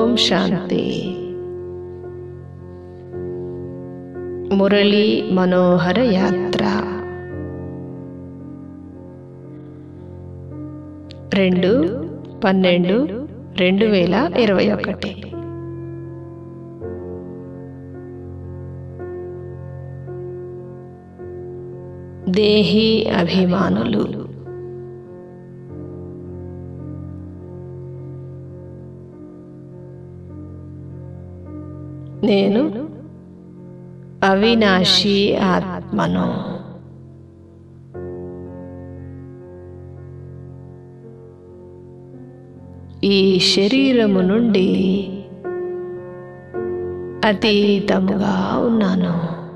ఓం శాంతి మురళీ మనోహర యాత్ర రెండు పన్నెండు రెండు వేల ఇరవై ఒకటి దేహీ అభిమానులు నేను అవినాశి ఆత్మను ఈ శరీరము నుండి అతీతముగా ఉన్నాను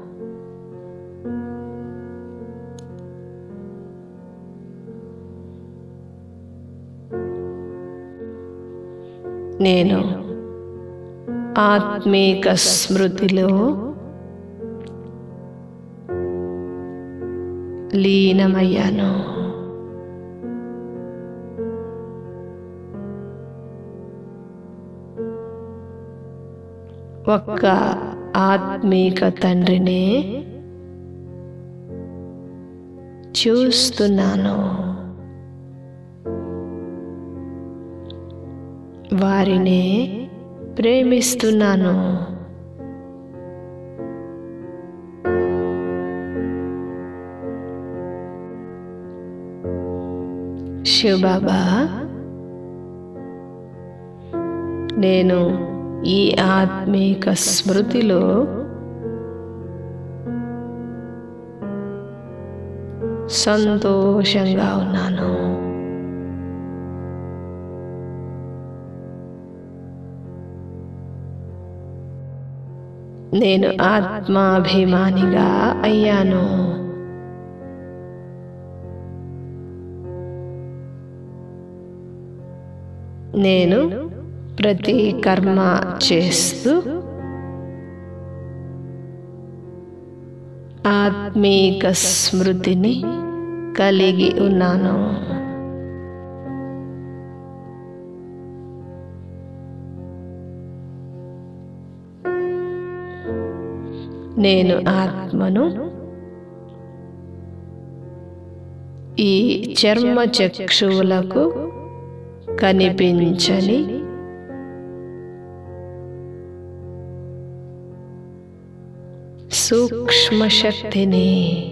నేను ఆత్మీక స్మృతిలో లీనమయ్యాను ఒక్క ఆత్మీక తండ్రినే చూస్తున్నాను వారినే ప్రేమిస్తున్నాను శివబాబా నేను ఈ ఆత్మీక స్మృతిలో సంతోషంగా ఉన్నాను నేను ఆత్మాభిమానిగా అయ్యాను నేను ప్రతి కర్మ చేస్తూ ఆత్మీక స్మృతిని కలిగి ఉన్నాను నేను ఆత్మను ఈ చర్మ చక్షువులకు కనిపించని సూక్ష్మ శక్తిని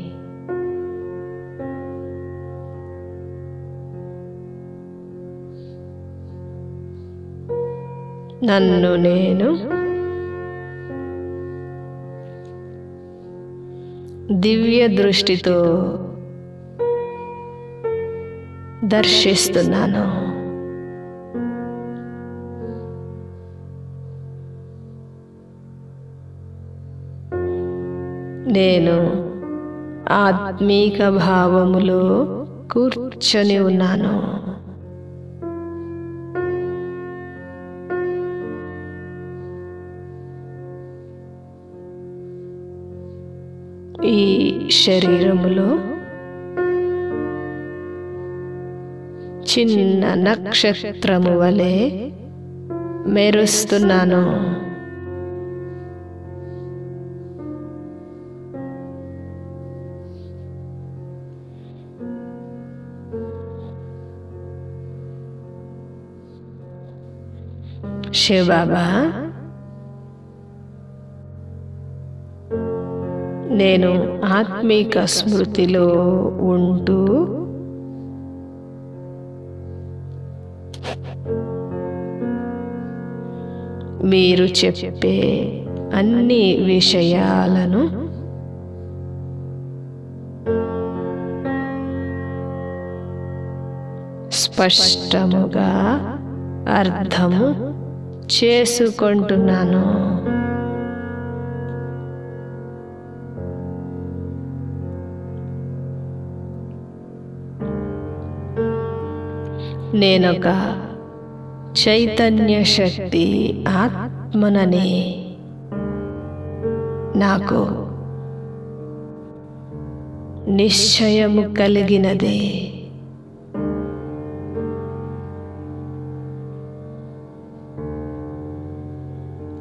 నన్ను నేను దివ్య దృష్టితో దర్శిస్తున్నాను నేను ఆత్మీక భావములో కూర్చొని ఉన్నాను ఈ శరీరములో చిన్న నక్షత్రము వలె మెరుస్తున్నాను శివబాబా నేను ఆత్మీక స్మృతిలో ఉంటూ మీరు చెప్పే అన్ని విషయాలను స్పష్టముగా అర్థము చేసుకుంటున్నాను నేనొక చైతన్య శక్తి ఆత్మనని నాకు నిశ్చయము కలిగినదే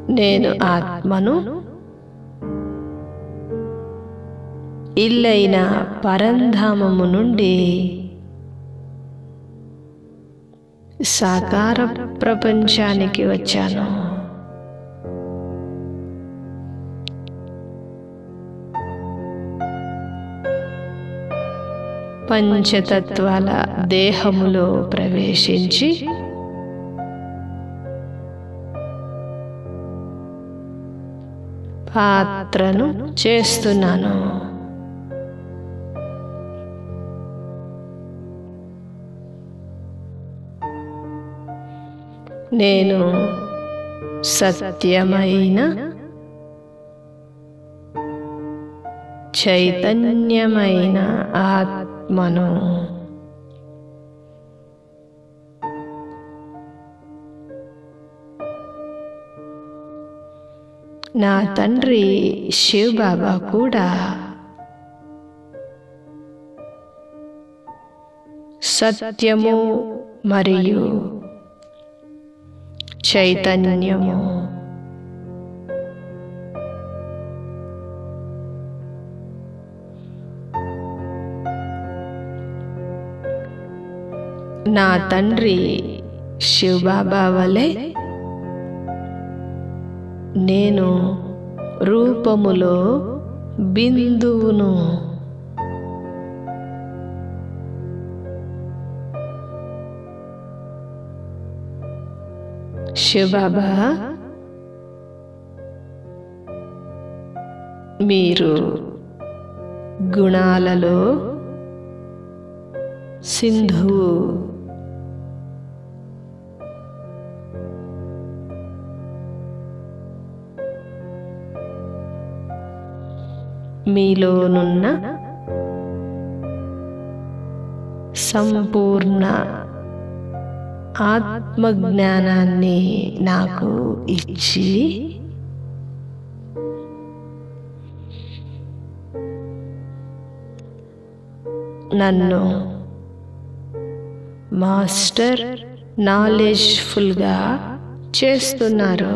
నేను ఆత్మను ఇల్లైన పరంధామము నుండి సాకార ప్రపంచానికి వచ్చాను పంచతత్వాల దేహములో ప్రవేశించి పాత్రను చేస్తున్నాను నేను సత్యమైన చైతన్యమైన ఆత్మను నా తండ్రి శివ్ బాబా కూడా సత్యము మరియు చైతన్యము నా తండ్రి శివబాబా వలె నేను రూపములో బిందువును శివబాబా మీరు గుణాలలో సింధువు మీలోనున్న సంపూర్ణ ఆత్మజ్ఞానాన్ని నాకు ఇచ్చి నన్ను మాస్టర్ నాలెడ్జ్ఫుల్గా చేస్తున్నారు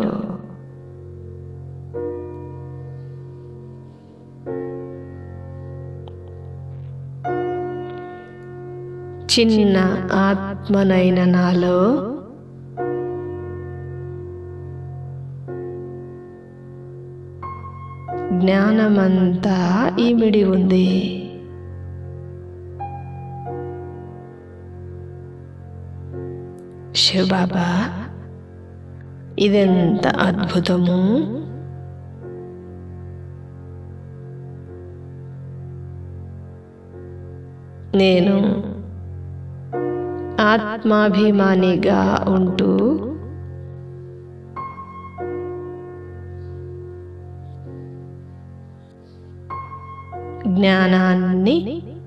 చిన్న ఆత్మనైన నాలో జ్ఞానమంతా ఈమిడి ఉంది శివబాబా ఇదెంత అద్భుతము నేను ఆత్మాభిమానిగా ఉంటూ జ్ఞానాన్ని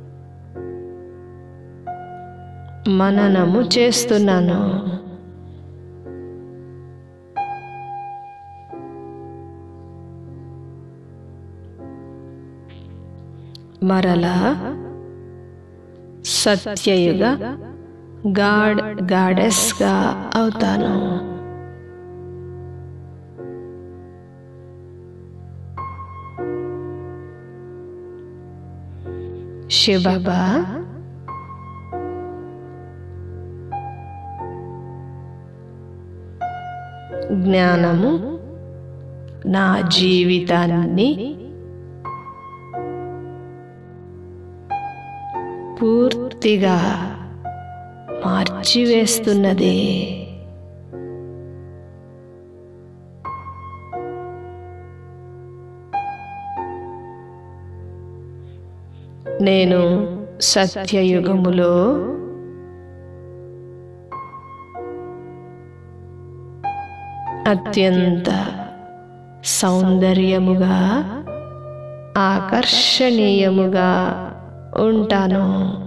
మననము చేస్తున్నాను మరలా సత్యయుగ గాడ్ గాడెస్గా అవుతాను శివబాబా జ్ఞానము నా జీవితాన్ని పూర్తిగా మార్చివేస్తున్నది నేను సత్యయుగములో అత్యంత సౌందర్యముగా ఆకర్షణీయముగా ఉంటాను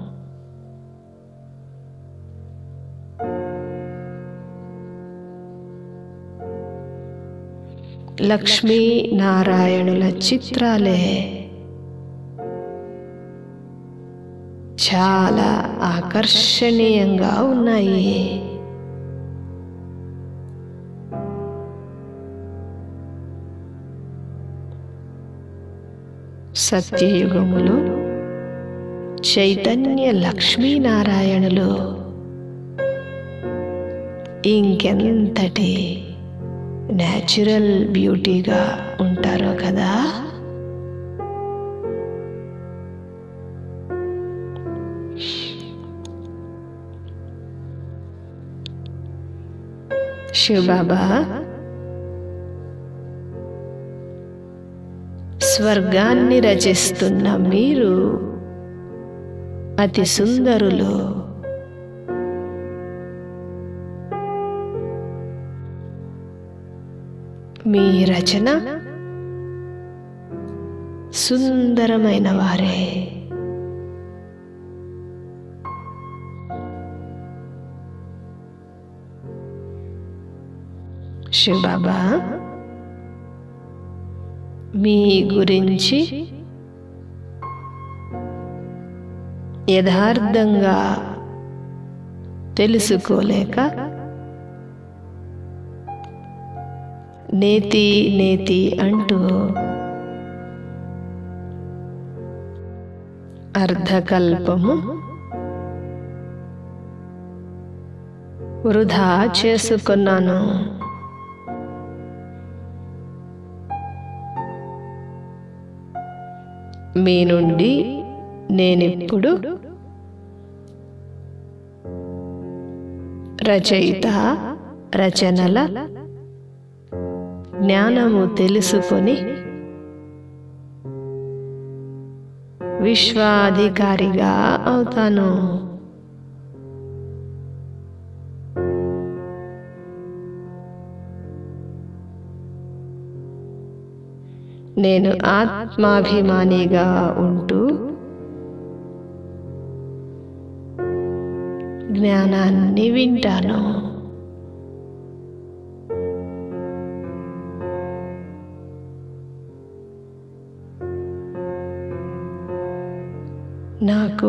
లక్ష్మీ నారాయణుల చిత్రాలే చాలా ఆకర్షణీయంగా ఉన్నాయి సత్యయుగములో చైతన్య లక్ష్మీనారాయణులు ఇంకెంతటి న్యాచురల్ బ్యూటీగా ఉంటారో కదా శివబాబా స్వర్గాన్ని రచిస్తున్న మీరు అతి సుందరులు మీ రచన సుందరమైన వారే శివబాబా మీ గురించి యథార్థంగా తెలుసుకోలేక నేతి నేతి అంటూ అర్ధకల్పము వృధా చేసుకున్నాను మీ నుండి నేనిప్పుడు రచయిత రచనల జ్ఞానము తెలుసుకొని విశ్వాధికారిగా అవుతాను నేను ఆత్మాభిమానిగా ఉంటూ జ్ఞానాన్ని వింటాను నాకు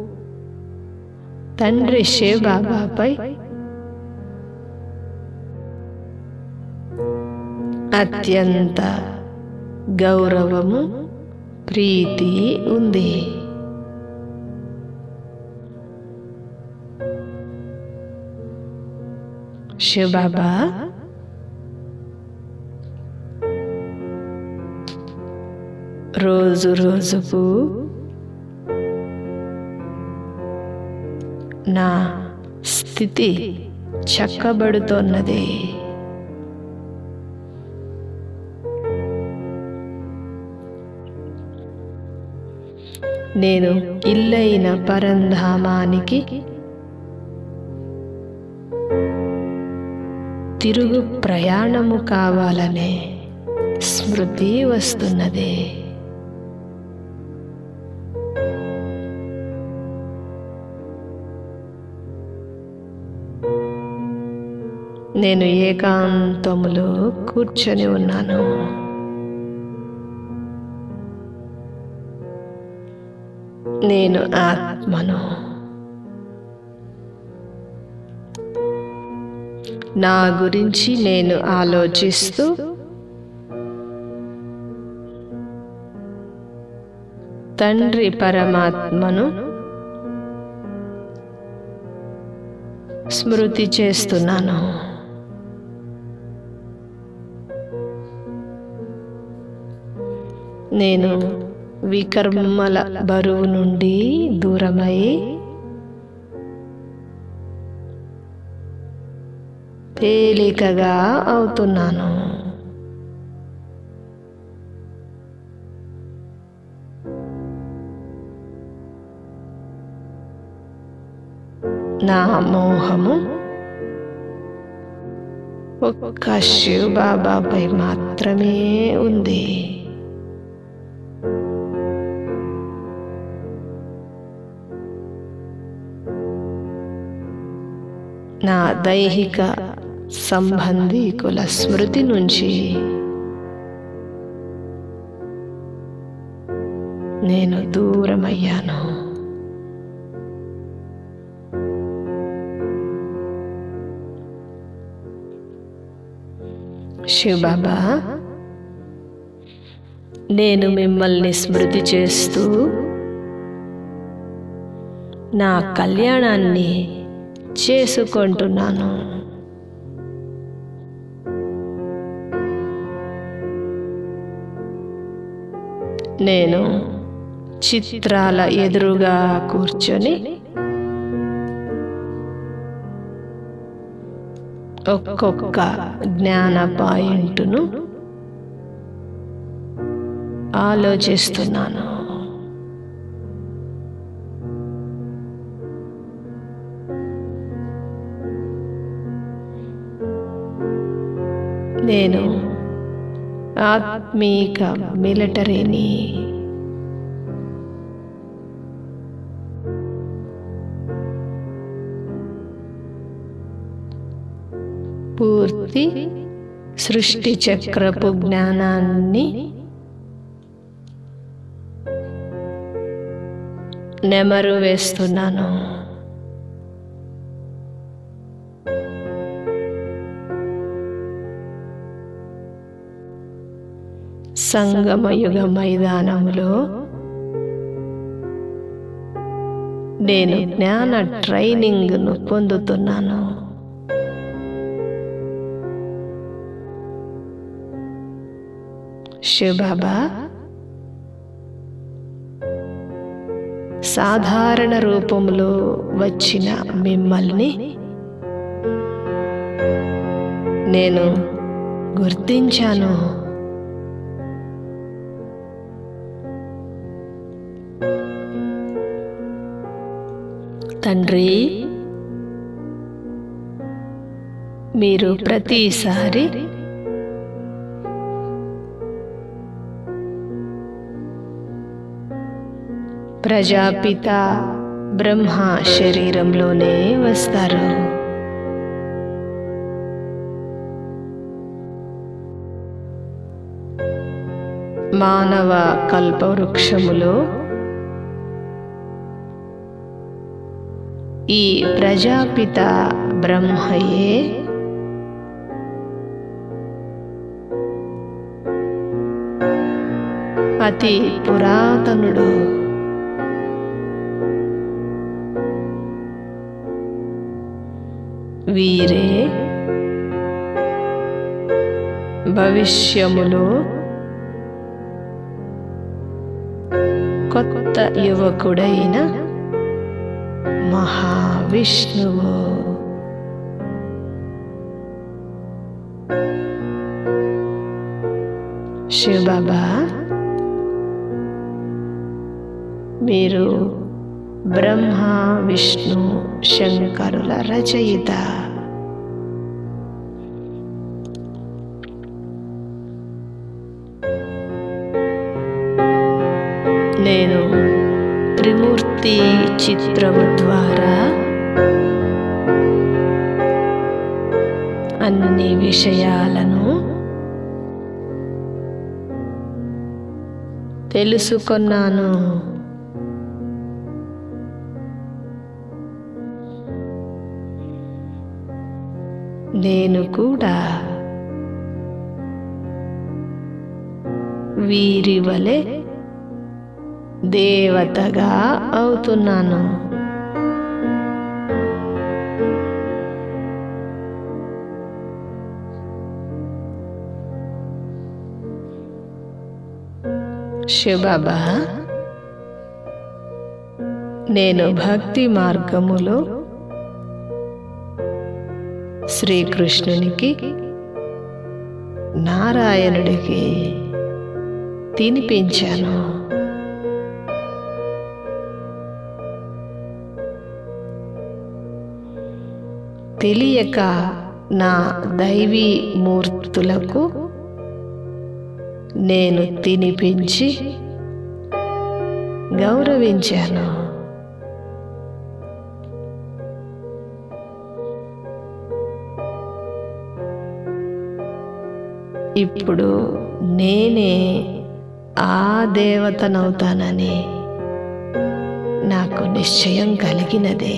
తండ్రి శివబాబాపై అత్యంత గౌరవము ప్రీతి ఉంది శివబాబా రోజు రోజుకు నా స్థితి చక్కబడుతోన్నది నేను ఇల్లైన పరంధామానికి తిరుగు ప్రయాణము కావాలనే స్మృతి వస్తున్నది నేను ఏకాంతములో కూర్చొని ఉన్నాను నేను ఆత్మను నా గురించి నేను ఆలోచిస్తూ తండ్రి పరమాత్మను స్మృతి చేస్తున్నాను నేను వికర్మల బరువు నుండి దూరమై తేలికగా అవుతున్నాను నా మోహము ఒక్క శివ బాబాపై మాత్రమే ఉంది నా దైహిక సంబంధీకుల స్మృతి నుంచి నేను దూరమయ్యాను శివబాబా నేను మిమ్మల్ని స్మృతి చేస్తూ నా కళ్యాణాన్ని చేసుకుంటున్నాను నేను చిత్రాల ఎదురుగా కూర్చొని ఒక్కొక్క జ్ఞాన పాయింట్ను ఆలోచిస్తున్నాను నేను ఆత్మీక మిలిటరీని పూర్తి సృష్టి చక్రపు జ్ఞానాన్ని నెమరు వేస్తున్నాను సంగమయుగ మైదానంలో నేను జ్ఞాన ట్రైనింగ్ను పొందుతున్నాను శివబాబా సాధారణ రూపంలో వచ్చిన మిమ్మల్ని నేను గుర్తించాను తండ్రి మీరు ప్రతిసారి ప్రజాపిత బ్రహ్మ శరీరంలోనే వస్తారు మానవ కల్పవృక్షములో ఈ ప్రజాపిత బ్రహ్మయే అతి పురాతనుడు వీరే భవిష్యములో కొత్త యువకుడైన మహావిష్ణువు శివబాబా మీరు బ్రహ్మ విష్ణు శంకరుల రచయిత నేను త్రిమూర్తి చిత్రము ద్వారా అన్ని విషయాలను తెలుసుకున్నాను నేను కూడా వీరి వలె దేవతగా అవుతున్నాను శివబాబా నేను భక్తి మార్గములో శ్రీకృష్ణునికి నారాయణుడికి తినిపించాను తెలియక నా దైవీ మూర్తులకు నేను తినిపించి గౌరవించాను ఇప్పుడు నేనే ఆ దేవతనవుతానని నాకు నిశ్చయం కలిగినదే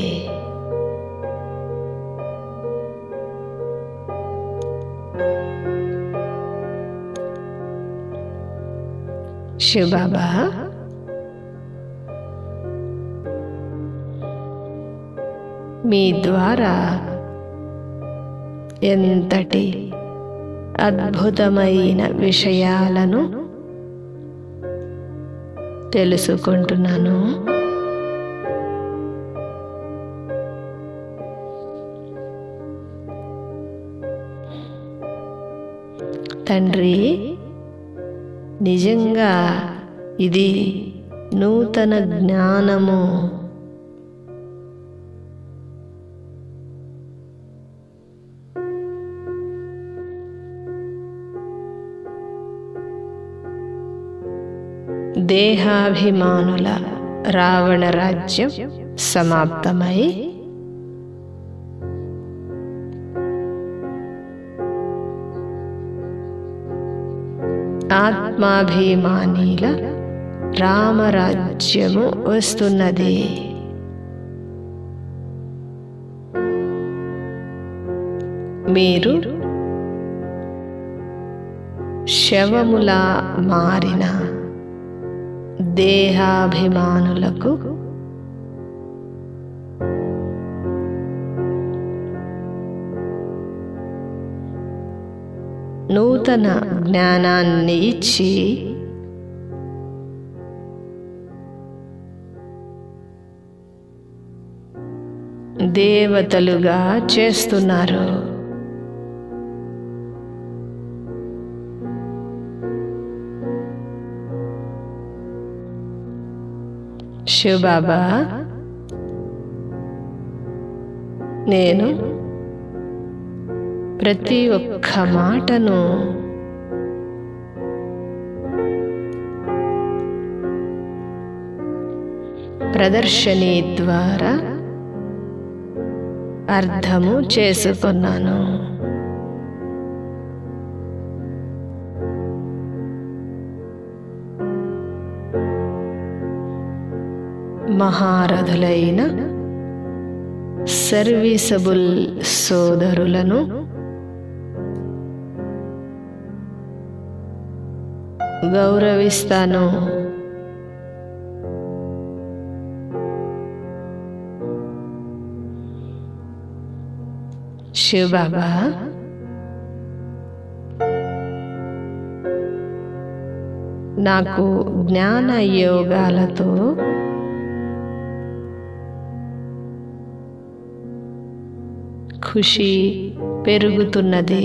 శివబాబా మీ ద్వారా ఎంతటి అద్భుతమైన విషయాలను తెలుసుకుంటున్నాను తండ్రి నిజంగా ఇది నూతన జ్ఞానము దేహాభిమానుల రావణ రాజ్యం సమాప్తమై ఆత్మాభిమానీల రామరాజ్యము వస్తున్నది మీరు శవములా మారిన దేహాభిమానులకు నూతన జ్ఞానాన్ని ఇచ్చి దేవతలుగా చేస్తున్నారు శివబాబా నేను ప్రతి ఒక్క మాటను ప్రదర్శని ద్వారా అర్థము చేసుకున్నాను మహారథులైన సర్వీసబుల్ సోదరులను గౌరవిస్తాను శివబాబా నాకు జ్ఞాన యోగాలతో ఖుషి పెరుగుతున్నది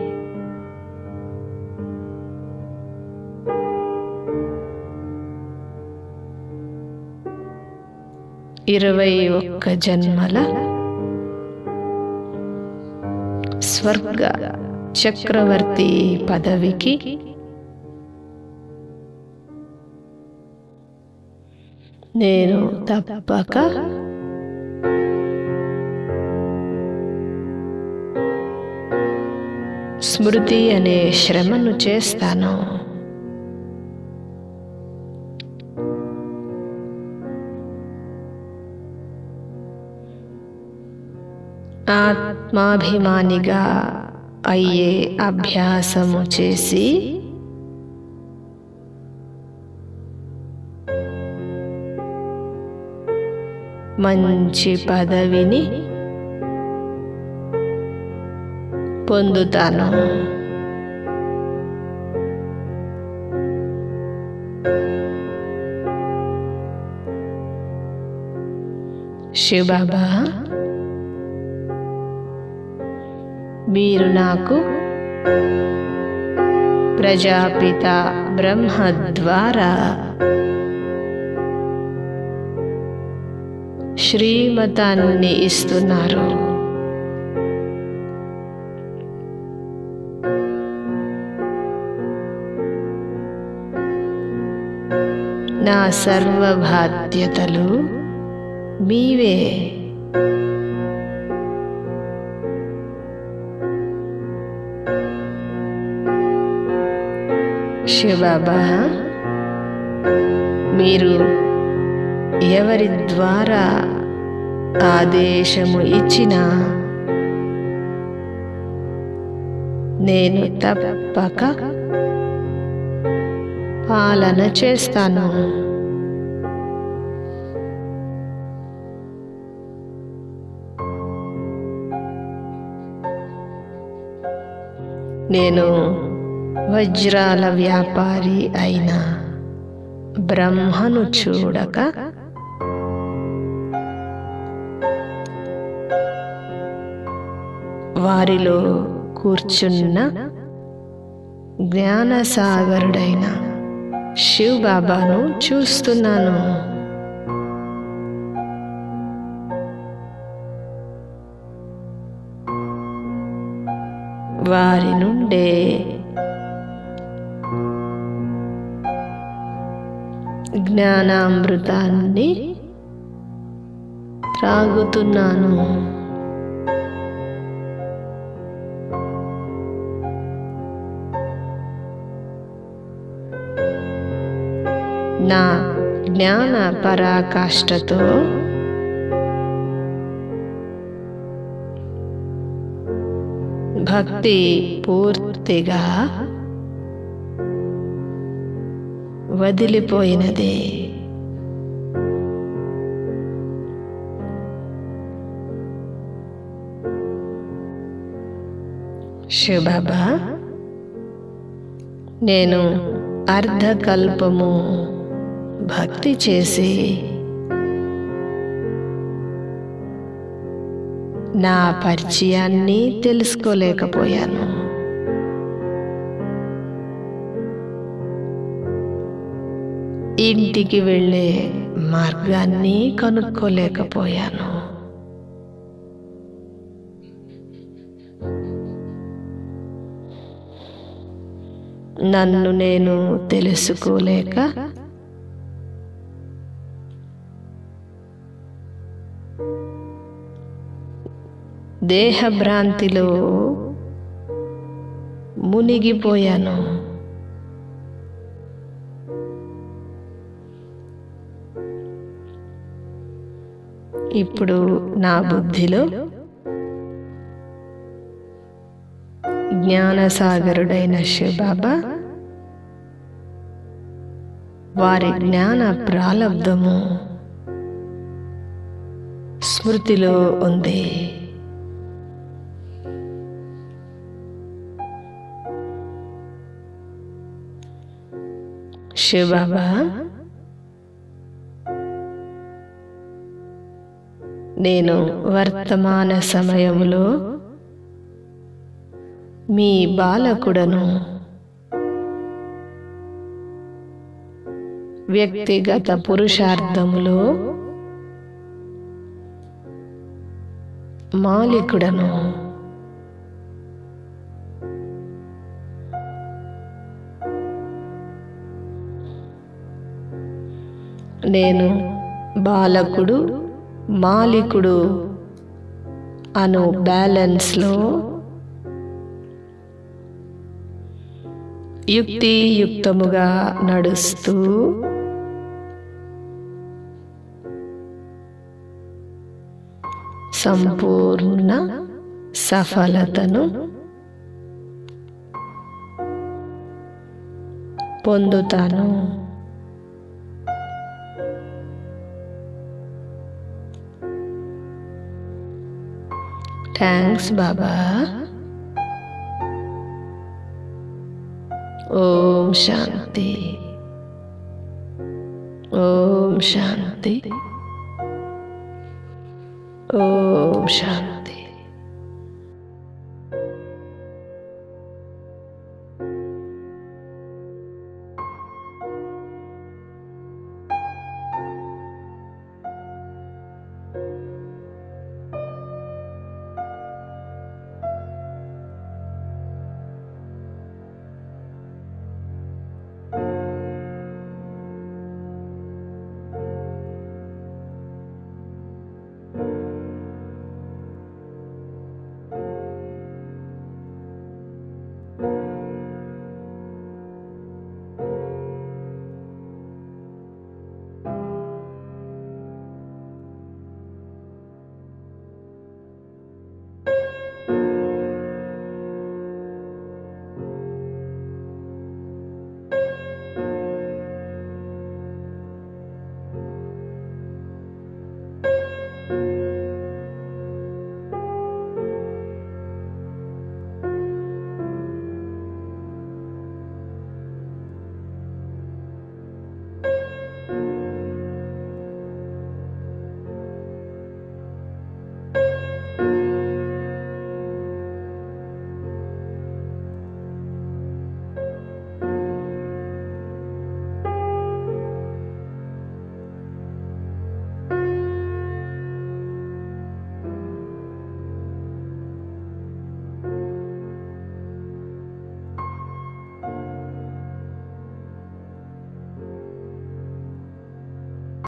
ఇరవై ఒక్క జన్మల స్వర్గ చక్రవర్తి పదవికి నేను తప్పక స్మృతి అనే శ్రమను చేస్తాను ఆత్మాభిమానిగా అయ్యే అభ్యాసము చేసి మంచి పదవిని పొందుతాను శివబాబా మీరు నాకు ప్రజాపిత బ్రహ్మ ద్వారా శ్రీమతాన్ని ఇస్తున్నారు నా సర్వ బాధ్యతలు మీవే శివబాబా మీరు ఎవరి ద్వారా ఆదేశము ఇచ్చినా నేను తప్పక పాలన చేస్తాను నేను వజ్రాల వ్యాపారి అయిన బ్రహ్మను చూడక వారిలో కూర్చున్న జ్ఞానసాగరుడైన శివ్ బాబాను చూస్తున్నాను వారి నుండే జ్ఞానామృతాన్ని త్రాగుతున్నాను నా జ్ఞాన పరాకాష్ఠతో భక్తి పూర్తిగా వదిలిపోయినది శివబాబా నేను అర్ధకల్పము భక్తి చేసి నా పరిచయాన్ని తెలుసుకోలేకపోయాను ఇంటికి వెళ్ళే మార్గాన్ని కనుక్కోలేకపోయాను నన్ను నేను తెలుసుకోలేక దేహభ్రాంతిలో మునిగిపోయాను ఇప్పుడు నా బుద్ధిలో జ్ఞానసాగరుడైన శివబాబా వారి జ్ఞాన ప్రాలబ్ధము స్మృతిలో ఉంది శివబాబా నేను వర్తమాన సమయములో మీ బాలకుడను వ్యక్తిగత పురుషార్థములో మాలికుడను నేను బాలకుడు మాలికుడు అను బ్యాలెన్స్లో యుక్తియుక్తముగా నడుస్తూ సంపూర్ణ సఫలతను పొందుతాను థ్యాంక్స్ బాబా ఓం శాంతి ఓం శాంతి ఓం శాంతి